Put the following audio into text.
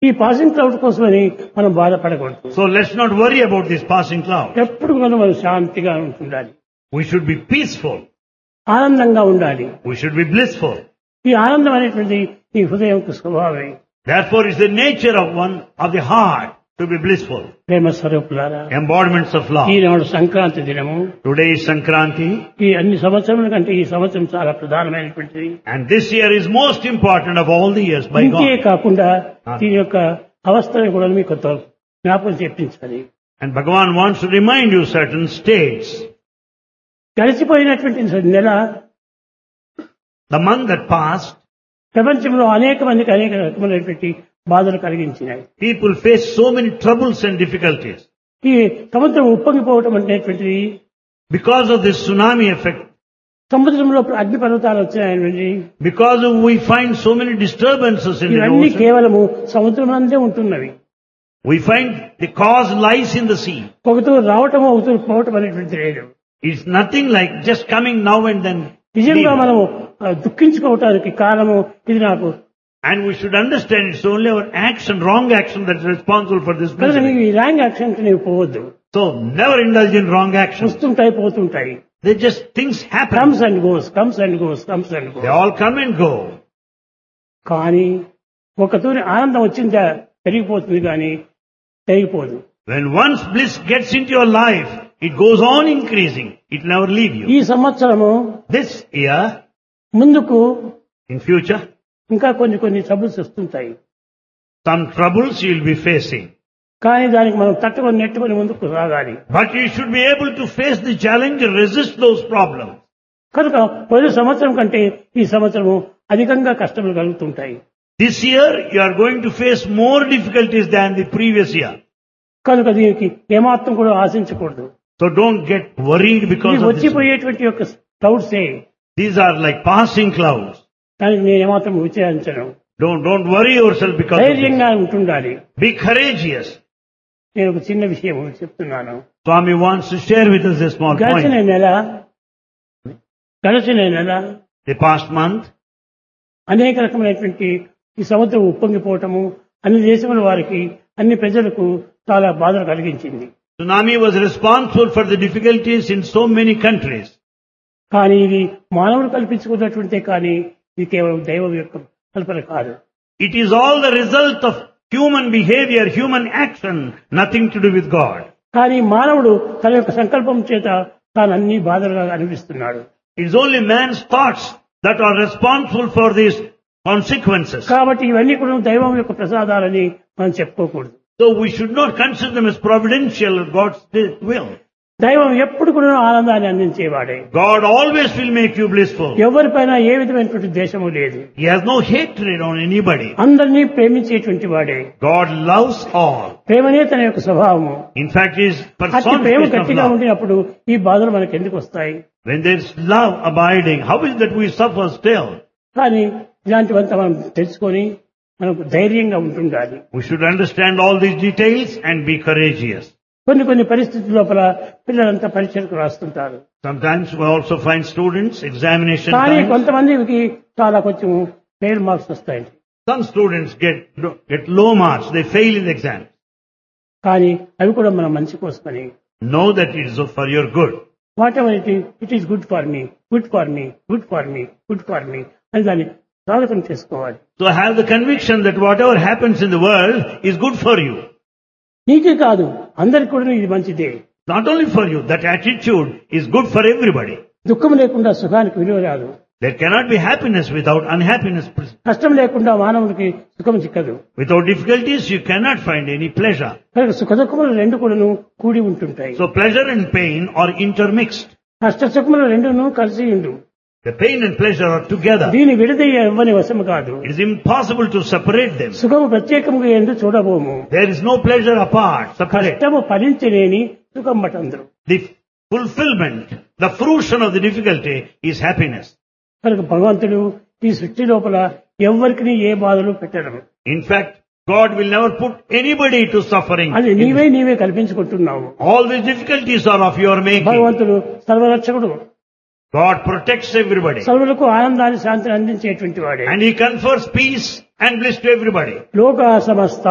ఈ passing cloud కోసమని మనం బాధపడకూడదు So let's not worry about this passing cloud. ఎప్పుడు మనం మనం శాంతిగా ఉంటుండాలి We should be peaceful. ఆనందంగా ఉండాలి We should be blissful. ఈ ఆనందం అనేటువంటిది ఈ హృదయం స్వభావమే Therefore, it's the nature of one of the heart to be blissful. ప్రేమ స్వరూపులారా Embodiments of love. ఈనాడు సంక్రాంతి దినము Today is Sankranti, ఈ అన్ని సంవత్సరముల కంటే ఈ సంవత్సరం చాలా ప్రధానమైనటువంటిది and this year is most important of all the years by ఇంతే God. కాకుండా దీని యొక్క అవస్థను కూడా మీకు కొంత జ్ఞాపకం చెప్పించాలి And Bhagavan wants to remind you certain states. గడిచిపోయినటువంటి నెల The month that passed, ప్రపంచంలో అనేక మందికి అనేక రకమైనటువంటి బాధలు కలిగించినాయి people faced so many troubles and difficulties. ఈ సముద్రం ఉప్పొంగిపోవటం అనేటువంటిది Because of this tsunami effect, సముద్రంలో అగ్ని పర్వతాలు వచ్చినాయనేది because of we find so many disturbances in the ఇవన్నీ ocean, కేవలము సముద్రం అందే ఉంటున్నవి we find the cause lies in the sea. ఒకతో రావటం ఒకతో పోవటం అనేటువంటిది లేదు It's nothing like just coming now and then. నిజంగా leaving. మనము ఆ, దుఃఖించుకోవటానికి కారణము ఇది నాకు And we should understand it's only our action, wrong action that's responsible for this కనుక misery. నీవు ఈ ర్యాంక్ యాక్షన్ కి నీవు పోవద్దు So never indulge in wrong action. వస్తుంటాయి పోతుంటాయి They just, things happen. Comes and goes comes and goes comes and They goes all come and go. కానీ ఒకతోని ఆనందం వచ్చిందా పెరిగిపోతుంది కానీ పెరిగిపోదు When once bliss gets into your life, it goes on increasing. It will never leave you. ఈ సంవత్సరము This year, ముందుకు in future, ఇంకా కొన్ని కొన్ని ట్రబుల్స్ వస్తుంటాయి some troubles you will be facing. కానీ దానికి మనం తట్టుకొని నెట్టుకొని ముందుకు సాగాలి But you should be able to face the challenge and resist those problems. కనుక పోయిన సంవత్సరం కంటే ఈ సంవత్సరము అధికంగా కష్టములు కలుగుతుంటాయి This year, you are going to face more difficulties than the previous year. కనుక దీనికి ఏమాత్రం కూడా ఆశించకూడదు So don't get worried because ఇది of this. వచ్చిపోయేటువంటి యొక్క క్లౌడ్సే These are like passing clouds. దానికి నేను ఏమాత్రం విచారించను Don't, don't worry yourself because of this. ధైర్యంగా ఉంటుండాలి Be courageous. నేను ఒక చిన్న విషయం చెప్తున్నాను Swami wants to share with us a small గడిచిన point. నెల గడిచిన నెల The past month, అనేక రకమైనటువంటి ఈ సముద్రం ఉప్పొంగిపోవటము అన్ని దేశముల వారికి అన్ని ప్రజలకు చాలా బాధలు కలిగించింది tsunami was responsible for the difficulties in so many countries. కానీ ఇది మానవులు కల్పించుకున్నటువంటిదే కానీ ఇది కేవలం దైవం యొక్క కల్పన కాదు It is all the result of human behavior, human action, nothing to do with God. కానీ మానవుడు తన యొక్క సంకల్పం చేత తాను అన్ని బాధలుగా అనిపిస్తున్నాడు It is only man's thoughts that are responsible for these consequences. కాబట్టి ఇవన్నీ కూడా దైవం యొక్క ప్రసాదాలని మనం చెప్పుకోకూడదు So we should not consider them as providential or God's will. దైవం ఎప్పుడు కూడా ఆనందాన్ని అందించేవాడే God always will make you blissful. ఎవరిపైన ఏ విధమైనటువంటి ద్వేషము లేదు He has no hatred on anybody. అందరినీ ప్రేమించేటువంటి వాడే God loves all. ప్రేమనే తన యొక్క స్వభావము In fact, He is అట్టి ప్రేమ personification of గట్టిగా love. ఉండినప్పుడు ఈ బాధలు మనకు ఎందుకు వస్తాయి When there is love abiding, how is that we suffer still? కానీ ఇలాంటివంతా మనం తెలుసుకొని మనకు ధైర్యంగా ఉంటుండాలి We should understand all these details and be courageous. కొన్ని కొన్ని పరిస్థితుల లోపల పిల్లలంతా పరీక్షలకు రాస్తుంటారు Sometimes we also find students, examination కానీ times. కొంతమందికి చాలా కొంచెం ఫెయిల్ మార్క్స్ వస్తాయి Some students get, get low marks, they fail in the exam. కానీ అవి కూడా మన మంచి కోసమని Know that it is for your good. Whatever it it is good for me good for me good for me good for me అని దాన్ని సాధకం చేసుకోవాలి So have the conviction that whatever happens in the world is good for you. నీకే కాదు అందరికి కూడా ఇది మంచిదే Not only for you, that attitude is good for everybody. దుఃఖం లేకుండా సుఖానికి విలువ రాదు There cannot be happiness without unhappiness. కష్టం లేకుండా మానవుడికి సుఖం చిక్కదు Without difficulties, you cannot find any pleasure. కనుక సుఖ దుఃఖములు రెండు కూడాను కూడి ఉంటుంటాయి So pleasure and pain are intermixed. కష్ట సుఖములు రెండును కలిసి ఉండు The pain and pleasure are together. దీని విడదయ్య ఇవ్వని వశము కాదు It is impossible to separate them. సుఖము ప్రత్యేకముగా ఎందు చూడబోము There is no pleasure apart, separate. కష్టము ఫలించలేని సుఖం బటందరు The fulfillment, the fruition of the difficulty is happiness. కనుక భగవంతుడు ఈ సృష్టి లోపల ఎవరికి ఏ బాధలు పెట్టడం In fact, God will never put anybody to suffering. అది నీవే నీవే కల్పించుకుంటున్నావు All these difficulties are of your making. భగవంతుడు సర్వరక్షకుడు God protects everybody. సర్వులకు ఆనందాన్ని శాంతిని అందించేటువంటి వాడే And He confers peace and bliss to everybody. లోక సమస్త